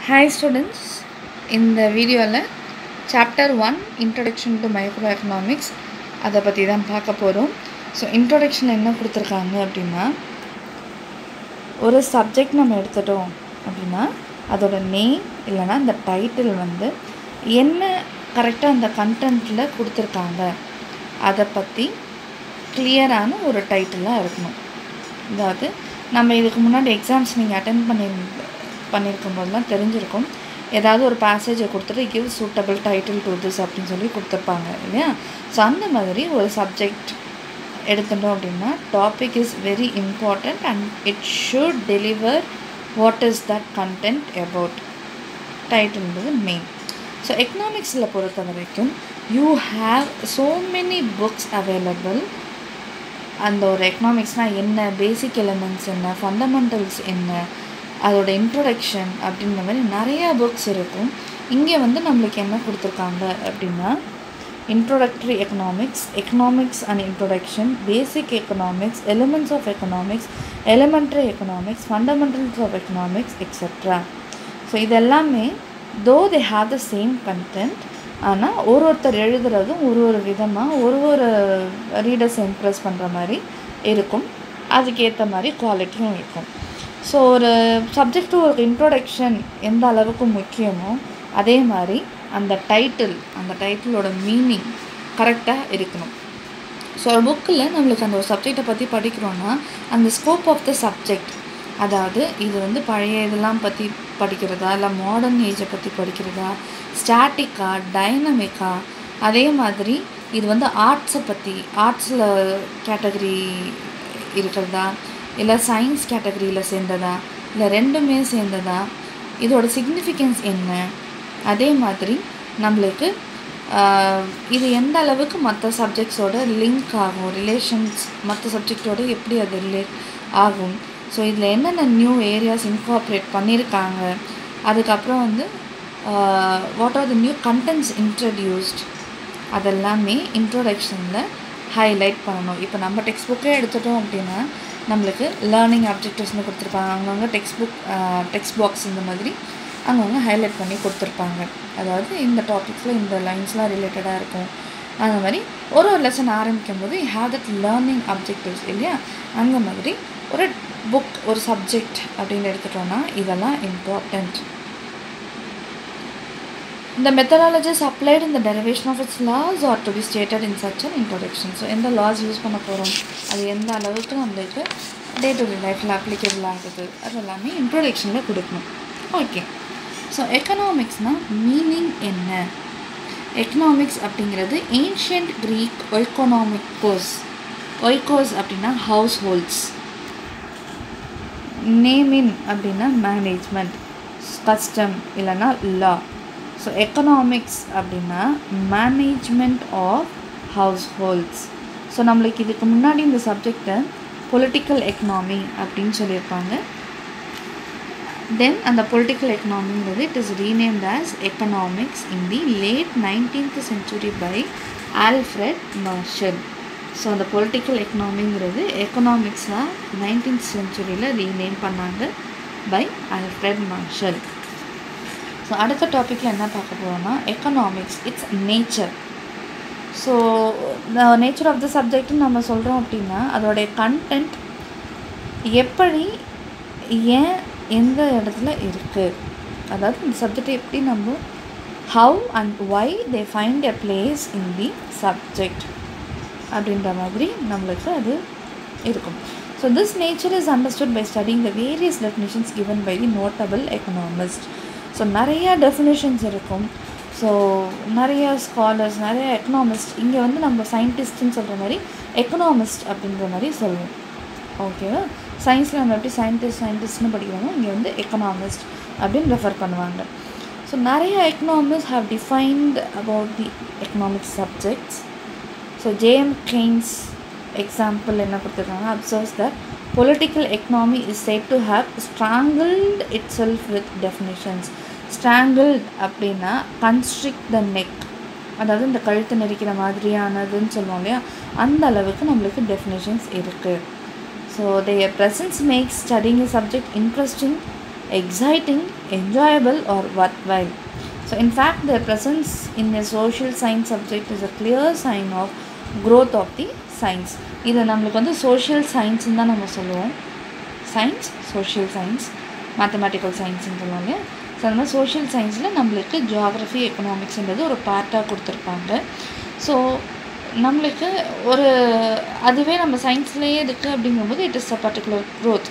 Hi students இந்த வீடியோவில் chapter one introduction to microeconomics அதை பற்றி தான் பார்க்க போகிறோம் ஸோ இன்ட்ரொடக்ஷன் என்ன கொடுத்துருக்காங்க அப்படின்னா ஒரு சப்ஜெக்ட் நம்ம எடுத்துட்டோம் அப்படின்னா அதோட நேம் இல்லைன்னா அந்த டைட்டில் வந்து என்ன கரெக்டாக அந்த கண்டென்ட்டில் கொடுத்துருக்காங்க அதை பற்றி கிளியரான ஒரு டைட்டிலாக இருக்கணும் அதாவது நம்ம இதுக்கு முன்னாடி எக்ஸாம்ஸ் நீங்கள் அட்டன் பண்ணி பண்ணியிருக்கும் போதெல்லாம் தெரிஞ்சிருக்கும் ஏதாவது ஒரு பேசேஜை கொடுத்துட்டு give suitable title to this அப்படின்னு சொல்லி கொடுத்துருப்பாங்க இல்லையா ஸோ அந்த மாதிரி ஒரு சப்ஜெக்ட் எடுத்துட்டோம் அப்படின்னா topic is very important and it should deliver what is that content about டைட்டில்ன்றது மெயின் ஸோ எக்கனாமிக்ஸில் பொறுத்த வரைக்கும் you have so many books available அந்த ஒரு எக்கனாமிக்ஸ்னால் என்ன பேசிக் எலிமெண்ட்ஸ் என்ன ஃபண்டமெண்டல்ஸ் என்ன அதோட இன்ட்ரொடக்ஷன் அப்படின்ற மாதிரி நிறையா புக்ஸ் இருக்கும் இங்கே வந்து நம்மளுக்கு என்ன கொடுத்துருக்காங்க அப்படின்னா introductory economics economics and introduction basic economics elements of economics elementary economics fundamentals of economics etcetera so இதெல்லாமே though they have the same content ஆனால் ஒரு ஒருத்தர் எழுதுறதும் ஒரு ஒரு விதமாக ஒரு ஒரு ரீடர்ஸ் இம்ப்ரெஸ் பண்ணுற மாதிரி இருக்கும் அதுக்கேற்ற மாதிரி குவாலிட்டியும் இருக்கும் ஸோ ஒரு சப்ஜெக்ட் ஒரு இன்ட்ரோடக்ஷன் எந்த அளவுக்கு முக்கியமோ அதே மாதிரி அந்த டைட்டில் அந்த டைட்டிலோட மீனிங் கரெக்டாக இருக்கணும் ஸோ ஒரு புக்கில் நம்மளுக்கு அந்த ஒரு சப்ஜெக்டை பற்றி படிக்கிறோன்னா அந்த ஸ்கோப் ஆஃப் த சப்ஜெக்ட் அதாவது இது வந்து பழைய இதெல்லாம் பற்றி படிக்கிறதா இல்லை மாடர்ன் ஏஜை பற்றி படிக்கிறதா ஸ்டாட்டிக்கா டைனமிக்கா அதே மாதிரி இது வந்து ஆர்ட்ஸை பற்றி ஆர்ட்ஸில் கேட்டகரி இருக்கிறதா இல்லை சயின்ஸ் கேட்டகரியில் சேர்ந்ததா இல்லை ரெண்டுமே சேர்ந்ததா இதோட சிக்னிஃபிகன்ஸ் என்ன அதே மாதிரி நம்மளுக்கு இது எந்த அளவுக்கு மற்ற சப்ஜெக்ட்ஸோட லிங்க் ஆகும் ரிலேஷன்ஸ் மற்ற சப்ஜெக்டோட எப்படி அது ரிலேட் ஆகும் ஸோ இதில் என்னென்ன நியூ ஏரியாஸ் இன்கார்ப்ரேட் பண்ணியிருக்காங்க அதுக்கப்புறம் வந்து what are the new contents introduced அதெல்லாமே இன்ட்ரோடக்ஷனில் ஹைலைட் பண்ணணும் இப்போ நம்ம டெக்ஸ்ட் புக்கே எடுத்துட்டோம் அப்படின்னா நம்மளுக்கு லேர்னிங் ஆப்ஜெக்டிவ்ஸ்னு கொடுத்துருப்பாங்க அங்கங்கே டெக்ஸ்ட் புக் டெக்ஸ்ட் பாக்ஸ் இந்த மாதிரி அங்கங்கே ஹைலைட் பண்ணி கொடுத்துருப்பாங்க அதாவது இந்த டாபிக்ஸில் இந்த லைன்ஸ்லாம் ரிலேட்டடாக இருக்கும் அந்த மாதிரி ஒரு ஒரு லெசன் ஆரம்பிக்கும் போது you have that learning objectives இல்லையா அந்த மாதிரி ஒரு புக் ஒரு சப்ஜெக்ட் அப்படின்னு எடுத்துட்டோன்னா இதெல்லாம் important The methodologies applied in the derivation of its laws are to be stated in such an introduction. So எந்த லாஸ் யூஸ் பண்ண போகிறோம் அது எந்த அளவுக்கு நம்மளுக்கு டே டு டே லைஃப்பில் அப்ளிகபிள் ஆகுது அது எல்லாமே இன்ட்ரோடக்ஷனில் கொடுக்கணும் ஓகே ஸோ எக்கனாமிக்ஸ்னால் மீனிங் என்ன எக்கனாமிக்ஸ் அப்படிங்கிறது ஏன்ஷியன்ட் க்ரீக் ஒய்கோனாமிக்கோஸ் ஒய்கோஸ் அப்படின்னா ஹவுஸ் ஹோல்ட்ஸ் நேமின் அப்படின்னா மேனேஜ்மெண்ட் கஸ்டம் இல்லைன்னா லா ஸோ எக்கனாமிக்ஸ் அப்படின்னா management of households so நம்மளுக்கு இதுக்கு முன்னாடி இந்த சப்ஜெக்டை பொலிட்டிக்கல் எக்கனாமி அப்படின்னு சொல்லியிருப்பாங்க தென் அந்த பொலிட்டிக்கல் எக்கனாமிங்கிறது it is renamed as economics in the late nineteenth century by Alfred Marshall so அந்த பொலிட்டிக்கல் எக்கனாமிங்கிறது எக்கனாமிக்ஸாக நைன்டீன்த் சென்ச்சுரியில் ரீநேம் பண்ணாங்க பை ஆல்ஃப்ரெட் மார்ஷல் ஸோ அடுத்த டாப்பிக்கில் என்ன பார்க்க போகிறோம்னா economics its nature so nature of the சப்ஜெக்ட்னு நம்ம சொல்கிறோம் அப்படின்னா அதோடைய கண்டென்ட் எப்படி ஏன் எந்த இடத்துல இருக்குது அதாவது இந்த சப்ஜெக்ட் எப்படி நம்ம how and why they find a place in the subject அப்படின்ற மாதிரி நம்மளுக்கு அது இருக்கும் so this nature is understood by studying the various definitions given by the notable economist so நிறைய டெஃபினேஷன்ஸ் இருக்கும் ஸோ நிறைய ஸ்காலர்ஸ் நிறைய எக்கனாமிஸ்ட் இங்கே வந்து நம்ம சயின்டிஸ்ட்னு சொல்கிற மாதிரி எக்கனாமிஸ்ட் அப்படின்ற மாதிரி சொல்லுவோம் ஓகேவா சயின்ஸில் நம்ம எப்படி சயின்டிஸ்ட் சயின்டிஸ்ட்னு படிக்கிறோமோ இங்கே வந்து எக்கனாமிஸ்ட் அப்படின்னு ரெஃபர் பண்ணுவாங்க ஸோ நிறைய economist have defined about the economic subjects so J M Keynes example என்ன கொடுத்துருக்காங்க observes that political economy is said to have strangled it self with definitions strangled அப்படின்னா கன்ஸ்ட்ரிக்ட் த நெக் அதாவது இந்த கழுத்து நெரிக்கிற மாதிரியானதுன்னு சொல்லுவோம் இல்லையா அந்த அளவுக்கு நம்மளுக்கு டெஃபினேஷன்ஸ் இருக்குது so their presence makes studying a subject interesting exciting, enjoyable, or worthwhile. So, in fact, their presence in a social science subject is a clear sign of growth of the science. இதை நம்மளுக்கு வந்து social சயின்ஸ்னு தான் நம்ம சொல்லுவோம் science social science mathematical சயின்ஸ்னு சொல்லுவாங்க so அந்த மாதிரி சோஷியல் சயின்ஸில் நம்மளுக்கு ஜியாகிரஃபி எக்கனாமிக்ஸ்ன்றது ஒரு பார்ட்டாக கொடுத்துருப்பாங்க ஸோ நம்மளுக்கு ஒரு அதுவே நம்ம சயின்ஸ்லேயே இருக்குது அப்படிங்கும்போது it is a particular growth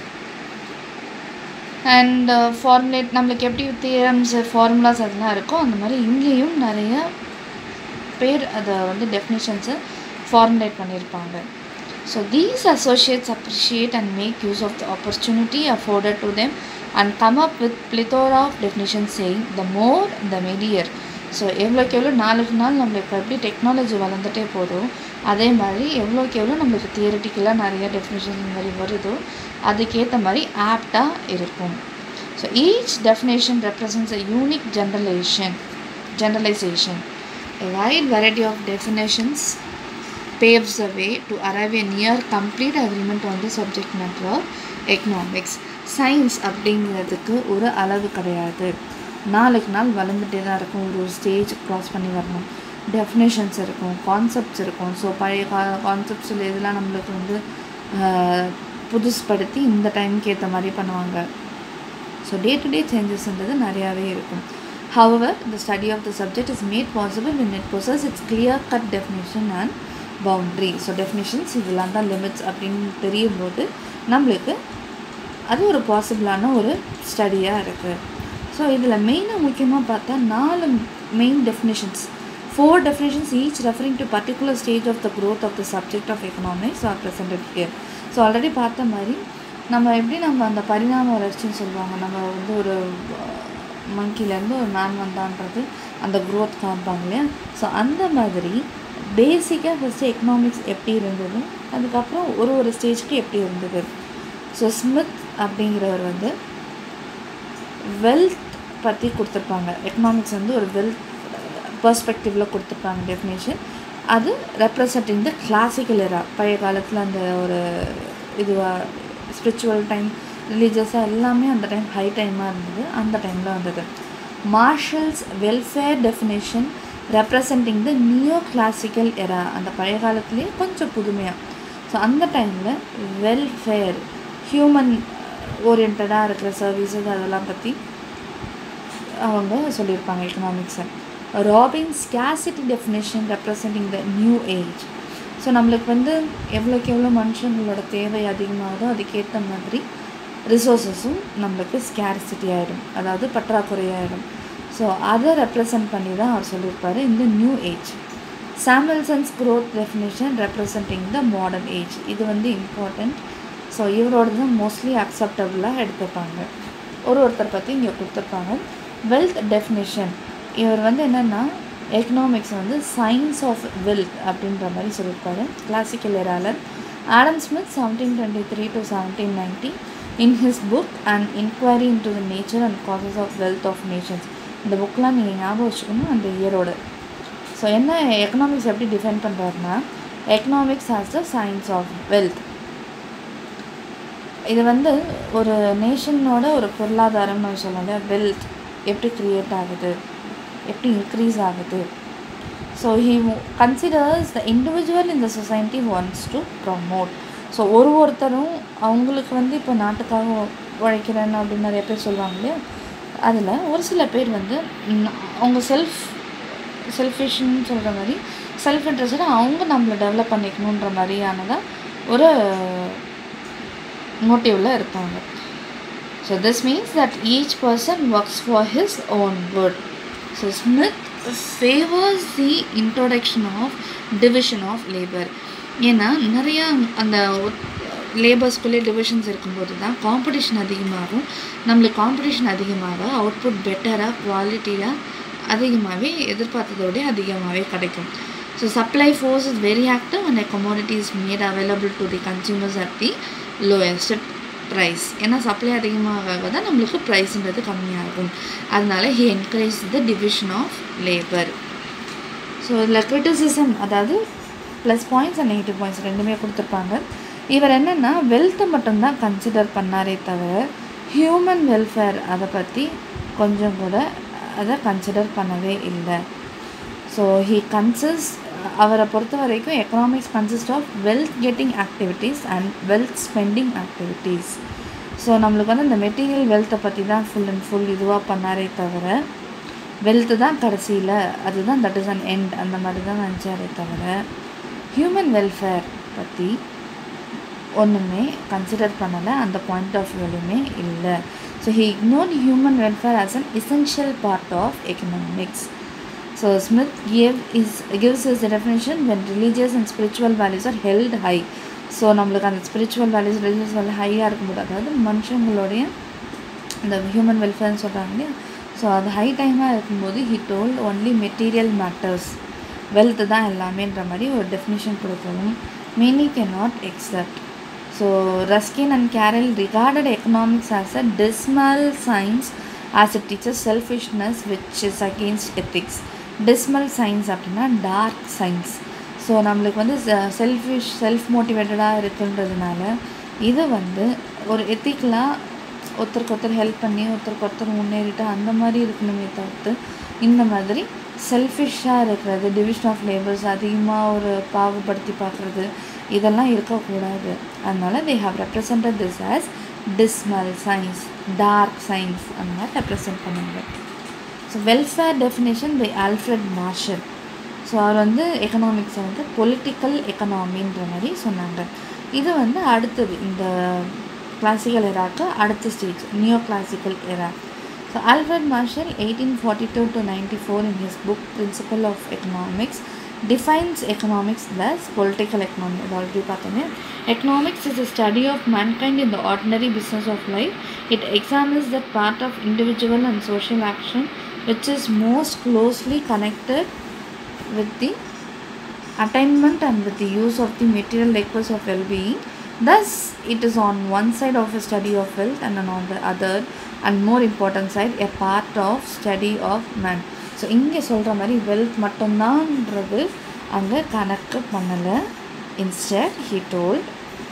and formulate நம்மளுக்கு எப்படி தியரம்ஸ் ஃபார்முலாஸ் அதெல்லாம் இருக்கோ அந்த மாதிரி இங்கேயும் நிறைய பேர் அதை வந்து டெஃபினிஷன்ஸை ஃபார்முலேட் பண்ணியிருப்பாங்க so these associates appreciate and make use of the opportunity afforded to them and come up with plethora of definition saying the more the merrier so எவ்வளோக்கு எவ்வளோ நாளுக்கு நாள் நம்மளுக்கு எப்படி டெக்னாலஜி வளர்ந்துட்டே போதும் அதே மாதிரி எவ்வளோக்கு எவ்வளோ நம்மளுக்கு தியரட்டிக்கலாக நிறைய டெஃபினிஷன் இந்த மாதிரி வருதோ அதுக்கேற்ற மாதிரி ஆப்டாக இருக்கும் so each definition represents a unique generalisation generalisation A wide variety of definitions paves the way to arrive a near complete agreement on the subject matter of economics. Science அப்படிங்கிறதுக்கு ஒரு அளவு கிடையாது நாளுக்கு நாள் வளர்ந்துட்டே தான் இருக்கும் ஒரு ஒரு ஸ்டேஜ் க்ராஸ் பண்ணி வரணும் டெஃபினேஷன்ஸ் இருக்கும் கான்செப்ட்ஸ் இருக்கும் ஸோ பழைய கா கான்செப்ட்ஸில் இதெல்லாம் நம்மளுக்கு வந்து புதுசுப்படுத்தி இந்த டைமுக்கு ஏற்ற மாதிரி பண்ணுவாங்க ஸோ டே டு டே சேஞ்சஸ்ன்றது நிறையாவே இருக்கும் However, the study of the subject is made possible when it possesses its clear-cut definition and boundary. So definitions இதெல்லாம் தான் லிமிட்ஸ் அப்படின்னு தெரியும் போது நம்மளுக்கு அது ஒரு பாசிபிளான ஒரு ஸ்டடியாக இருக்குது ஸோ இதில் மெயினாக முக்கியமாக பார்த்தா நாலு main definitions four definitions each referring to particular stage of the growth of the subject of economics are presented here so already பார்த்த மாதிரி நம்ம எப்படி நம்ம அந்த பரிணாம வளர்ச்சின்னு சொல்லுவாங்க நம்ம வந்து ஒரு மங்கிலேருந்து ஒரு மேன் வந்தான்றது அந்த க்ரோத் காமிப்பாங்க இல்லையா ஸோ அந்த மாதிரி பேசிக்காக ஃபஸ்ட்டு எக்கனாமிக்ஸ் எப்படி இருந்தது அதுக்கப்புறம் ஒரு ஒரு ஸ்டேஜ்க்கு எப்படி இருந்தது ஸோ ஸ்மித் அப்படிங்கிறவர் வந்து வெல்த் பற்றி கொடுத்துருப்பாங்க எக்கனாமிக்ஸ் வந்து ஒரு வெல்த் பர்ஸ்பெக்டிவில் கொடுத்துருப்பாங்க டெஃபினேஷன் அது ரெப்ரசன்டிங் த கிளாசிக்கல் எரா பழைய காலத்தில் அந்த ஒரு இதுவாக ஸ்பிரிச்சுவல் டைம் ரிலீஜியஸாக எல்லாமே அந்த டைம் ஹை டைமாக இருந்தது அந்த டைமில் வந்தது Marshall's welfare definition representing the neo classical era அந்த பழைய காலத்துலேயே கொஞ்சம் புதுமையாக ஸோ அந்த டைமில் வெல்ஃபேர் ஹியூமன் ஓரியன்டாக இருக்கிற சர்வீசஸ் அதெல்லாம் பற்றி அவங்க சொல்லியிருப்பாங்க எக்கனாமிக்ஸை Robin scarcity definition representing the new age so நம்மளுக்கு வந்து எவ்வளோக்கு எவ்வளோ மனுஷங்களோட தேவை அதிகமாகுதோ அதுக்கேற்ற மாதிரி ரிசோர்ஸஸும் நம்மளுக்கு ஸ்கேர்சிட்டி ஆகிடும் அதாவது பற்றாக்குறையாயிடும் ஸோ அதை ரெப்ரசன்ட் பண்ணி தான் அவர் சொல்லியிருப்பார் இந்த new age Samuelson's growth definition representing the modern age இது வந்து இம்பார்ட்டண்ட் ஸோ இவரோட தான் மோஸ்ட்லி அக்செப்டபுளாக எடுத்துப்பாங்க ஒரு ஒருத்தர் பற்றி இங்கே கொடுத்துருப்பாங்க வெல்த் டெஃபினேஷன் இவர் வந்து என்னென்னா எக்கனாமிக்ஸ் வந்து சயின்ஸ் ஆஃப் வெல்த் அப்படின்ற மாதிரி சொல்லியிருப்பாரு கிளாசிக்கல் எராலர் Adam Smith seventeen twenty three to seventeen ninety in his book and inquiry into the nature and causes of wealth of nations இந்த புக்கெலாம் நீங்கள் ஞாபகம் வச்சுக்கணும் அந்த இயரோட ஸோ என்ன எக்கனாமிக்ஸ் எப்படி டிஃபைன் பண்ணுறாருன்னா economics has the science of wealth இது வந்து ஒரு நேஷனோட ஒரு பொருளாதாரம் நம்ம சொல்லலாம் வெல்த் எப்படி க்ரியேட் ஆகுது எப்படி இன்க்ரீஸ் ஆகுது so he considers the individual இந்த society wants to promote so ஒரு ஒருத்தரும் அவங்களுக்கு வந்து இப்போ நாட்டுக்காக உழைக்கிறேன்னு அப்படின்னு நிறைய பேர் சொல்லுவாங்க இல்லையா அதில் ஒரு சில பேர் வந்து அவங்க செல்ஃப் செல்ஃபிஷ்னு சொல்கிற மாதிரி செல்ஃப் இன்ட்ரெஸ்டாக அவங்க நம்மளை டெவலப் பண்ணிக்கணுன்ற மாதிரியானதாக ஒரு மோட்டிவில் இருப்பாங்க so this means that each person works for his own good so Smith favours the introduction of division of labour ஏன்னா நிறையா அந்த லேபர்ஸ்குள்ளே டிவிஷன்ஸ் இருக்கும்போது தான் காம்படிஷன் அதிகமாகும் நம்மளுக்கு காம்படிஷன் அதிகமாக அவுட்புட் பெட்டராக குவாலிட்டியாக அதிகமாகவே எதிர்பார்த்ததோட அதிகமாகவே கிடைக்கும் so supply force is very active and commodity is made available to the consumers at the lowest price ஏன்னா சப்ளை அதிகமாக தான் நம்மளுக்கு ப்ரைஸ்ன்றது கம்மியாகும் அதனால he encourage the division of labour so இதில் கிரிட்டிசிசம் அதாவது plus points and negative points ரெண்டுமே கொடுத்துருப்பாங்க இவர் என்னென்னா வெல்த்தை மட்டும்தான் கன்சிடர் பண்ணாரே தவிர ஹியூமன் வெல்ஃபேர் அதை பற்றி கொஞ்சம் கூட அதை கன்சிடர் பண்ணவே இல்லை ஸோ ஹீ கன்சிஸ்ட் அவரை பொறுத்த வரைக்கும் economics consist of wealth getting activities and wealth spending activities so நம்மளுக்கு வந்து இந்த மெட்டீரியல் வெல்த்தை பற்றி தான் ஃபுல் அண்ட் ஃபுல் இதுவாக பண்ணாரே தவிர வெல்த்து தான் கடைசியில் அதுதான் தட் இஸ் அன் எண்ட் அந்த மாதிரி தான் நினச்சாரே தவிர ஹியூமன் வெல்ஃபேர் பற்றி ஒன்றுமே கன்சிடர் பண்ணலை அந்த பாயிண்ட் ஆஃப் வியூலையுமே இல்லை so he ignored human welfare as an essential part of economics so Smith give is gives his definition when religious and spiritual values are held high so நம்மளுக்கு அந்த spiritual values religious value ஹையாக இருக்கும்போது அதாவது மனுஷங்களுடைய இந்த human வெல்ஃபேர்னு சொல்கிறாங்க இல்லையா so அது high டைமாக இருக்கும்போது he told only material matters wealth தான் எல்லாமேன்ற மாதிரி ஒரு டெஃபினிஷன் கொடுக்கணும் many can not accept so Ruskin and Carlyle regarded economics as a dismal science as it teaches selfishness which is against ethics dismal science அப்படின்னா dark science so நம்மளுக்கு வந்து selfish self மோட்டிவேட்டடாக இருக்குன்றதுனால இது வந்து ஒரு எத்திக்கலாக ஒருத்தருக்கு ஒருத்தர் ஹெல்ப் பண்ணி ஒருத்தருக்கு ஒருத்தர் முன்னேறிட்டு அந்த மாதிரி இருக்கணுமே தவிர்த்து இந்த மாதிரி செல்ஃபிஷ்ஷாக இருக்கிறது டிவிஷன் ஆஃப் லேபர்ஸ் அதிகமாக ஒரு பாகுபடுத்தி பார்க்குறது இதெல்லாம் இருக்கக்கூடாது அதனால் they have represented this as dismal science dark science அந்த மாதிரி ரெப்ரசன்ட் பண்ணுவாங்க so welfare definition by Alfred Marshall so அவர் வந்து எக்கனாமிக்ஸை வந்து பொலிட்டிக்கல் எக்கனாமின்ற மாதிரி சொன்னாங்க இது வந்து அடுத்தது இந்த கிளாசிக்கல் எராக்கு அடுத்த stage neo classical era so Alfred Marshall eighteen forty two to ninety four in his book principle of economics defines economics plus political economy அது ஆல்ரெடி பார்த்தோமே economics is a study of mankind in the ordinary business of life it examines that part of individual and social action which is most closely connected with the attainment and with the use of the material requirements of well-being thus it is on one side of a study of wealth and on the other and more important side a part of study of man so இங்கே சொல்கிற மாதிரி wealth மட்டும்தான்ன்றது அங்கே கணக்கு பண்ணலை instead he told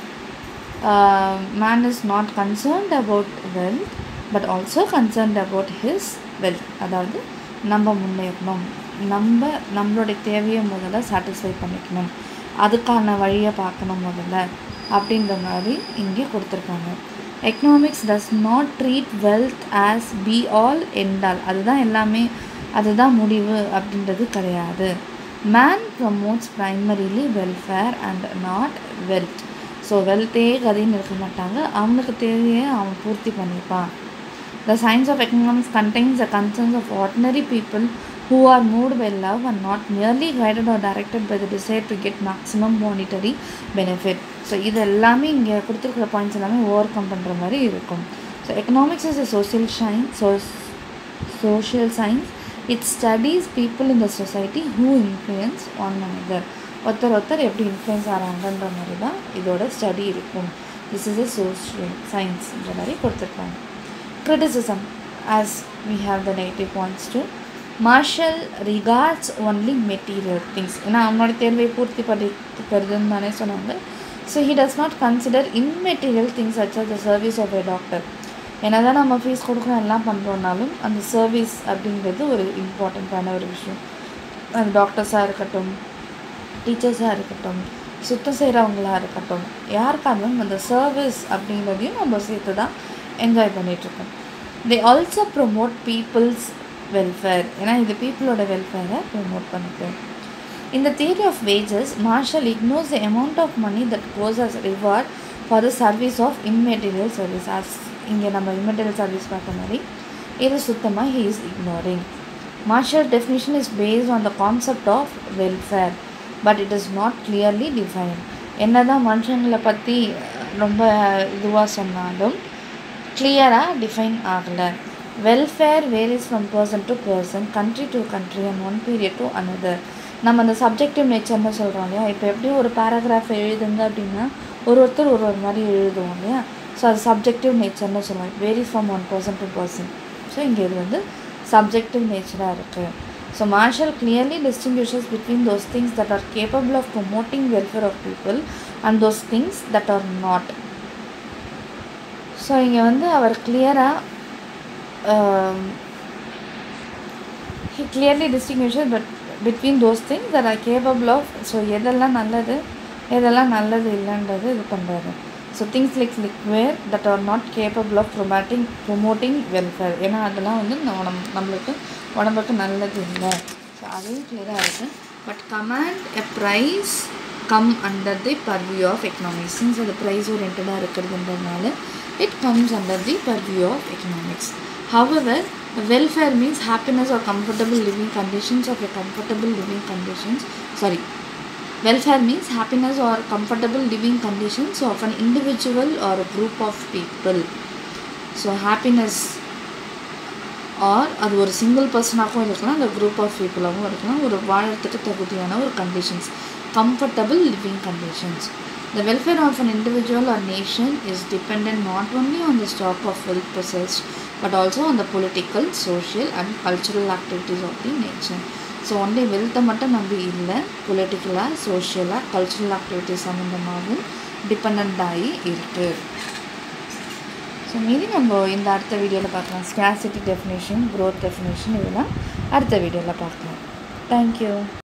man is not concerned about wealth but also concerned about his wealth அதாவது நம்ம முன்னேறணும் நம்ம நம்மளுடைய தேவையை முதல்ல சாட்டிஸ்ஃபை பண்ணிக்கணும் அதுக்கான வழியை பார்க்கணும் முதல்ல அப்படின்ற மாதிரி இங்கே கொடுத்துருக்காங்க economics does not treat wealth as be all end all அதுதான் எல்லாமே அதுதான் முடிவு அப்படின்றது கிடையாது man promotes primarily welfare and not wealth so வெல்த்தே கதைன்னு இருக்க மாட்டாங்க அவனுக்கு தேவையை அவன் பூர்த்தி பண்ணிப்பான் The science of economics contains the concerns of ordinary people who are moved by love and not merely guided or directed by the desire to get maximum monetary benefit. So இது எல்லாமே இங்கே கொடுத்துருக்குற பாயிண்ட்ஸ் எல்லாமே over come பண்ணுற மாதிரி இருக்கும் so economics is a social science so social science it studies people in the society who influence one another ஒருத்தர் ஒருத்தர் எப்படி இன்ஃப்ளூயன்ஸ் ஆகிறாங்கன்ற மாதிரி தான் இதோட ஸ்டடி இருக்கும் திஸ் இஸ் a social சயின்ஸ்ன்ற மாதிரி கொடுத்துருப்பாங்க criticism as we have the negative points too marshall regards only material things ஏன்னா அவனோட தேர்வை பூர்த்தி பண்ணிக்கிறதுன்னு தானே சொன்னாங்க so he does not consider immaterial things such as the service of a doctor என்ன தான் நம்ம ஃபீஸ் கொடுக்குறோம் எல்லாம் பண்ணுறோன்னாலும் அந்த சர்வீஸ் அப்படிங்கிறது ஒரு இம்பார்ட்டண்ட்டான ஒரு விஷயம் அது டாக்டர்ஸாக இருக்கட்டும் டீச்சர்ஸாக இருக்கட்டும் சுத்தம் செய்கிறவங்களா இருக்கட்டும் யாருக்காக இருந்தாலும் அந்த சர்வீஸ் அப்படிங்கிறதையும் நம்ம சேர்த்து தான் என்ஜாய் பண்ணிகிட்ருக்கோம் they also promote people's welfare ஏன்னா இது பீப்புளோட வெல்ஃபேரை ப்ரொமோட் பண்ணுது In the theory of wages, Marshall ignores the amount of money that goes as reward for the service of immaterial service. As இங்கே நம்ம immaterial service பார்த்த மாதிரி இது சுத்தமாக he is ignoring. Marshall definition is based on the concept of welfare, but it is not clearly defined. என்னதான் மனுஷங்களை பற்றி ரொம்ப இதுவாக சொன்னாலும் கிளியராக டிஃபைன் ஆகலை welfare varies from person to person country to country and one period to another நம்ம அந்த சப்ஜெக்டிவ் நேச்சர்னு சொல்கிறோம் இல்லையா இப்போ எப்படி ஒரு பேராகிராஃப் எழுதுங்க அப்படின்னா ஒரு ஒருத்தர் ஒரு ஒரு மாதிரி எழுதுவோம் இல்லையா ஸோ அது சப்ஜெக்டிவ் நேச்சர்னு சொல்லுவோம் varies from one person to person so இங்கே இது வந்து சப்ஜெக்டிவ் நேச்சராக இருக்குது so Marshall clearly distinguishes between those things that are capable of promoting welfare of people and those things that are not so இங்கே வந்து அவர் கிளியராக he clearly distinguishes but between those things that are capable of so எதெல்லாம் நல்லது எதெல்லாம் நல்லது இல்லைன்றது இது பண்ணுறாரு so things like liquor that are not capable of promoting promoting welfare ஏன்னா அதெல்லாம் வந்து நம்ம நம்மளுக்கு உடம்புக்கு நல்லது இல்லை ஸோ அதையும் கிளியராக இருக்குது but command a price come under the purview of economics since அது ப்ரைஸ் ஓரியன்டாக இருக்கிறதுன்றதுனால it comes under the purview of economics however welfare means happiness or comfortable living conditions of a comfortable living conditions sorry welfare means happiness or comfortable living conditions of an individual or a group of people so happiness or அது ஒரு single பர்சனாகவும் இருக்கலாம் அந்த group of பீப்புளாகவும் இருக்கலாம் ஒரு வாழறதுக்கு தகுதியான ஒரு conditions comfortable living conditions The welfare of an individual or nation is dependent not only on the stock of wealth possessed but also on the political, social and cultural activities of the nation. So only வெல்த்தை மட்டும் நம்பி இல்லை பொலிட்டிக்கலாக சோஷியலாக cultural activities சம்மந்தமாகவும் depend ஆகி இருக்குது so மீதி நம்ம இந்த அடுத்த வீடியோவில் பார்க்கலாம் ஸ்கேசிட்டி டெஃபினேஷன் க்ரோத் டெஃபினேஷன் இதெல்லாம் அடுத்த வீடியோவில் பார்க்கலாம் தேங்க்யூ